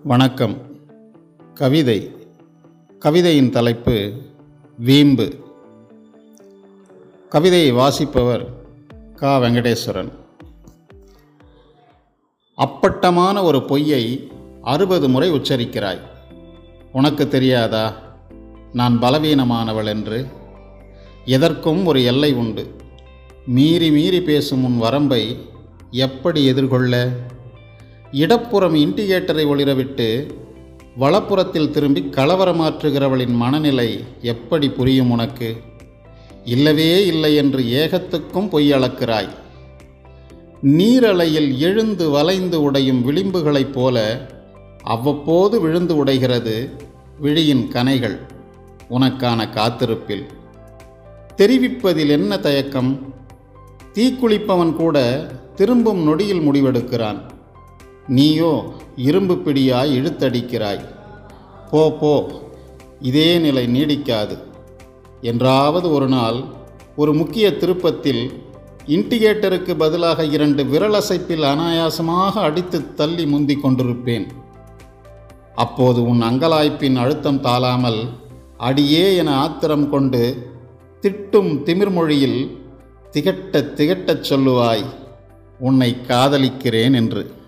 வணக்கம் கவிதை கவிதையின் தலைப்பு வீம்பு கவிதையை வாசிப்பவர் கா வெங்கடேஸ்வரன் அப்பட்டமான ஒரு பொய்யை அறுபது முறை உச்சரிக்கிறாய் உனக்கு தெரியாதா நான் பலவீனமானவள் என்று எதற்கும் ஒரு எல்லை உண்டு மீறி மீறி பேசும் உன் வரம்பை எப்படி எதிர்கொள்ள இடப்புறம் இண்டிகேட்டரை ஒளிரவிட்டு வலப்புறத்தில் திரும்பி கலவரமாற்றுகிறவளின் மனநிலை எப்படி புரியும் உனக்கு இல்லவே இல்லை என்று ஏகத்துக்கும் பொய் அளக்கிறாய் நீரலையில் எழுந்து வளைந்து உடையும் விளிம்புகளைப் போல அவ்வப்போது விழுந்து உடைகிறது விழியின் கனைகள் உனக்கான காத்திருப்பில் தெரிவிப்பதில் என்ன தயக்கம் தீக்குளிப்பவன் கூட திரும்பும் நொடியில் முடிவெடுக்கிறான் நீயோ இரும்பு பிடியாய் இழுத்தடிக்கிறாய் போ போ இதே நிலை நீடிக்காது என்றாவது ஒரு நாள் ஒரு முக்கிய திருப்பத்தில் இண்டிகேட்டருக்கு பதிலாக இரண்டு விரலசைப்பில் அனாயாசமாக அடித்து தள்ளி முந்திக் கொண்டிருப்பேன் அப்போது உன் அங்கலாய்ப்பின் அழுத்தம் தாளாமல் அடியே என ஆத்திரம் கொண்டு திட்டும் திமிர்மொழியில் திகட்ட திகட்டச் சொல்லுவாய் உன்னை காதலிக்கிறேன் என்று